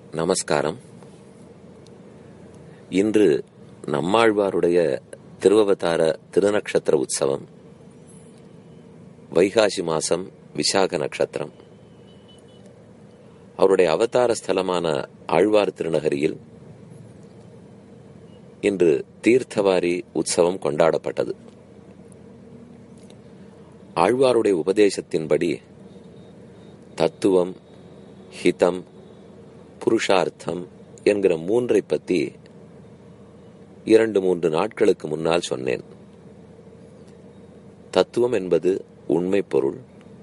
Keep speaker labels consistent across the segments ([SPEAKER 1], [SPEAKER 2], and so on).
[SPEAKER 1] நமஸ்காரம் இன்று நம்மாழ்வாருடைய திருவவதார திருநக்ஷத்திர உற்சவம் வைகாசி மாசம் விசாக நட்சத்திரம் அவருடைய அவதார ஸ்தலமான ஆழ்வார் திருநகரியில் இன்று தீர்த்தவாரி உற்சவம் கொண்டாடப்பட்டது ஆழ்வாருடைய உபதேசத்தின்படி தத்துவம் ஹிதம் புருஷார்த்தம் என்கிற மூன்றை பற்றி இரண்டு மூன்று நாட்களுக்கு முன்னால் சொன்னேன் தத்துவம் என்பது உண்மை பொருள்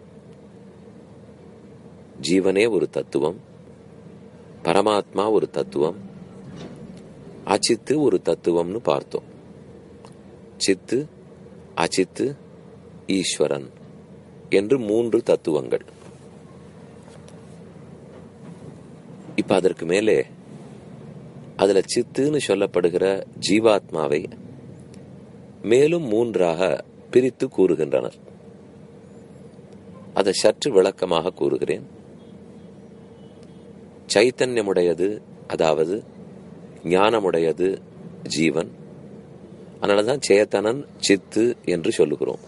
[SPEAKER 1] ஜீவனே ஒரு தத்துவம் பரமாத்மா ஒரு தத்துவம் அச்சித்து ஒரு தத்துவம்னு பார்த்தோம் சித்து அச்சித்து ஈஸ்வரன் என்று மூன்று தத்துவங்கள் இப்ப அதற்கு மேலே அதுல சித்துன்னு சொல்லப்படுகிற ஜீவாத்மாவை மேலும் மூன்றாக பிரித்து கூறுகின்றனர் அதை சற்று விளக்கமாக கூறுகிறேன் சைத்தன்யமுடையது அதாவது ஞானமுடையது ஜீவன் அதனாலதான் சேத்தனன் சித்து என்று சொல்லுகிறோம்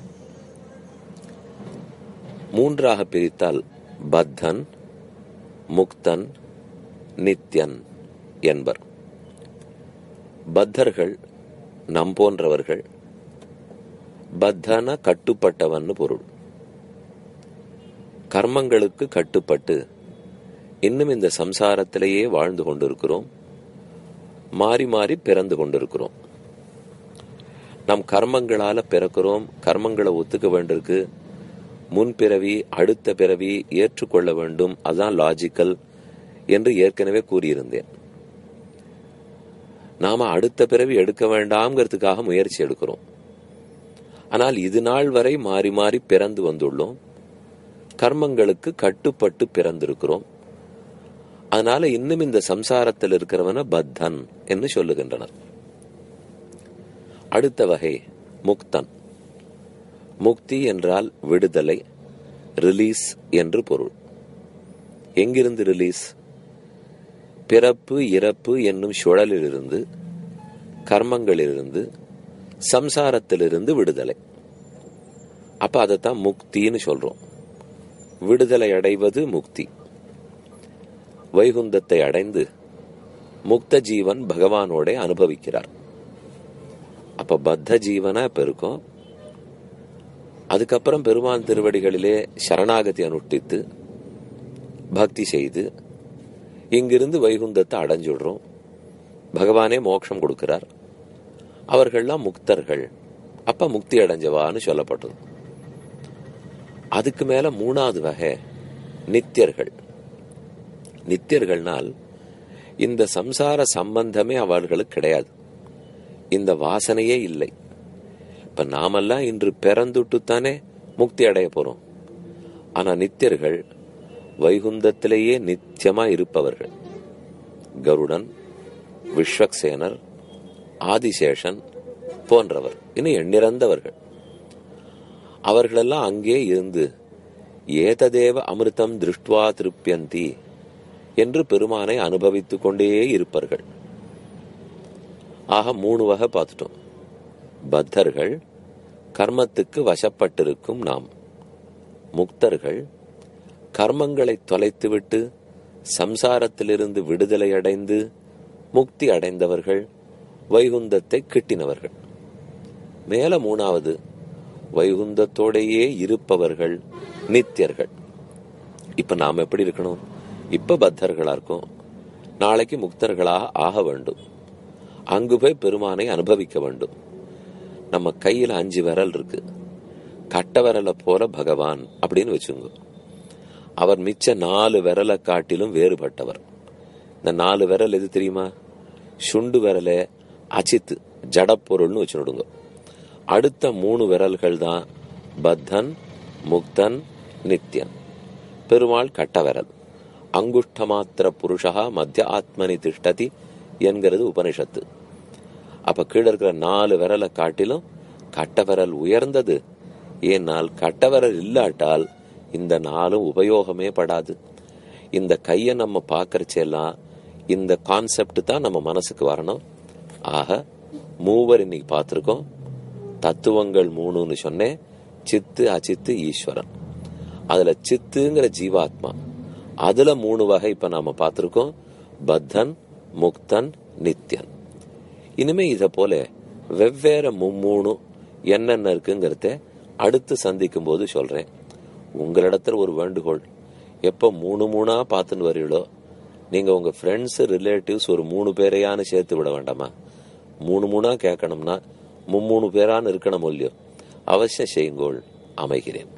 [SPEAKER 1] மூன்றாக பிரித்தால் பத்தன் முக்தன் நித்யன் என்பர் பத்தர்கள் நம் போன்றவர்கள் பத்தன கட்டுப்பட்டவன் பொருள் கர்மங்களுக்கு கட்டுப்பட்டு இன்னும் இந்த சம்சாரத்திலேயே வாழ்ந்து கொண்டிருக்கிறோம் மாறி மாறி பிறந்து கொண்டிருக்கிறோம் நம் கர்மங்களால பிறக்கிறோம் கர்மங்களை ஒத்துக்க வேண்டியிருக்கு முன்பிறவி அடுத்த பிறவி ஏற்றுக்கொள்ள வேண்டும் அதுதான் லாஜிக்கல் என்று ஏற்கனவே கூறியிருந்தேன் நாம அடுத்த பிறவி எடுக்க வேண்டாம்ங்கிறதுக்காக முயற்சி எடுக்கிறோம் ஆனால் இது நாள் வரை மாறி மாறி பிறந்து வந்துள்ளோம் கர்மங்களுக்கு கட்டுப்பட்டு பிறந்திருக்கிறோம் அதனால இன்னும் இந்த சம்சாரத்தில் இருக்கிறவன பத்தன் என்று சொல்லுகின்றனர் அடுத்த வகை முக்தன் முக்தி என்றால் விடுதலை ரிலீஸ் என்று பொருள் எங்கிருந்து ரிலீஸ் பிறப்பு இறப்பு என்னும் சுழலிலிருந்து கர்மங்களிலிருந்து சம்சாரத்திலிருந்து விடுதலை அப்ப அதைத்தான் முக்தின்னு சொல்றோம் விடுதலை அடைவது முக்தி வைகுந்தத்தை அடைந்து முக்த ஜீவன் பகவானோட அனுபவிக்கிறார் அப்ப பத்த ஜீவனா இப்ப இருக்கும் அதுக்கப்புறம் பெருமான் திருவடிகளிலே சரணாகதி அனுஷ்டித்து பக்தி செய்து இங்கிருந்து வைகுந்தத்தை அடைஞ்சுடுறோம் பகவானே மோட்சம் கொடுக்கிறார் அவர்கள்லாம் முக்தர்கள் அப்ப முக்தி அடைஞ்சவான்னு சொல்லப்பட்டது அதுக்கு மேல மூணாவது வகை நித்தியர்கள் நித்தியர்கள்னால் இந்த சம்சார சம்பந்தமே அவர்களுக்கு கிடையாது இந்த வாசனையே இல்லை இப்ப நாமெல்லாம் இன்று பிறந்துட்டுத்தானே முக்தி அடைய போறோம் ஆனா நித்தியர்கள் வைகுந்தத்திலேயே நித்தியமா இருப்பவர்கள் கருடன் விஸ்வக்சேனர் ஆதிசேஷன் போன்றவர் இன்னும் எண்ணிறந்தவர்கள் அவர்களெல்லாம் அங்கே இருந்து ஏததேவ அமிர்தம் திருஷ்டுவா திருப்பியந்தி என்று பெருமானை அனுபவித்துக் கொண்டே இருப்பார்கள் ஆக மூணு வகை பார்த்துட்டோம் பத்தர்கள் கர்மத்துக்கு வசப்பட்டிருக்கும் நாம் முக்தர்கள் கர்மங்களை தொலைத்துவிட்டு சம்சாரத்திலிருந்து விடுதலை அடைந்து முக்தி அடைந்தவர்கள் வைகுந்தத்தை கிட்டினவர்கள் மேல மூணாவது வைகுந்தத்தோடையே இருப்பவர்கள் நித்தியர்கள் இப்ப நாம் எப்படி இருக்கணும் இப்ப பத்தர்களா இருக்கும் நாளைக்கு முக்தர்களாக ஆக வேண்டும் அங்கு போய் பெருமானை அனுபவிக்க வேண்டும் நம்ம கையில அஞ்சு விரல் இருக்கு கட்ட விரலை போல பகவான் அப்படின்னு வச்சுங்க அவர் மிச்ச நாலு விரலை காட்டிலும் வேறுபட்டவர் இந்த நாலு விரல் எது தெரியுமா சுண்டு விரலை அச்சித்து ஜடப்பொருள்னு வச்சுடுங்க அடுத்த மூணு விரல்கள் தான் பத்தன் முக்தன் நித்யன் பெருமாள் கட்ட விரல் அங்குஷ்ட மாத்திர புருஷா மத்திய ஆத்மனி திஷ்டதி என்கிறது உபனிஷத்து அப்ப கீழே இருக்கிற நாலு விரலை காட்டிலும் கட்ட விரல் உயர்ந்தது ஏனால் கட்ட விரல் இல்லாட்டால் இந்த நாளும் உபயோகமே படாது இந்த கையை நம்ம பார்க்கறச்செல்லாம் இந்த கான்செப்ட் தான் நம்ம மனசுக்கு வரணும் ஆக மூவர் இன்னைக்கு பார்த்திருக்கோம் தத்துவங்கள் மூணுன்னு சொன்னேன் சித்து அச்சித்து ஈஸ்வரன் அதுல சித்துங்கிற ஜீவாத்மா அதுல மூணு வகை இப்ப நாம பார்த்திருக்கோம் பத்தன் முக்தன் நித்யன் இனிமே இத போல வெவ்வேறு மும்மூணு என்னென்ன இருக்குங்கிறத அடுத்து சந்திக்கும் போது சொல்றேன் உங்களிடத்துல ஒரு வேண்டுகோள் எப்ப மூணு மூணா பார்த்துன்னு வரீங்களோ நீங்க உங்க ஃப்ரெண்ட்ஸ் ரிலேட்டிவ்ஸ் ஒரு மூணு பேரையான்னு சேர்த்து விட வேண்டாமா மூணு மூணா கேட்கணும்னா மும்மூணு பேரான்னு இருக்கணும் இல்லையோ அவசியம் செய்யுங்கோள் அமைகிறேன்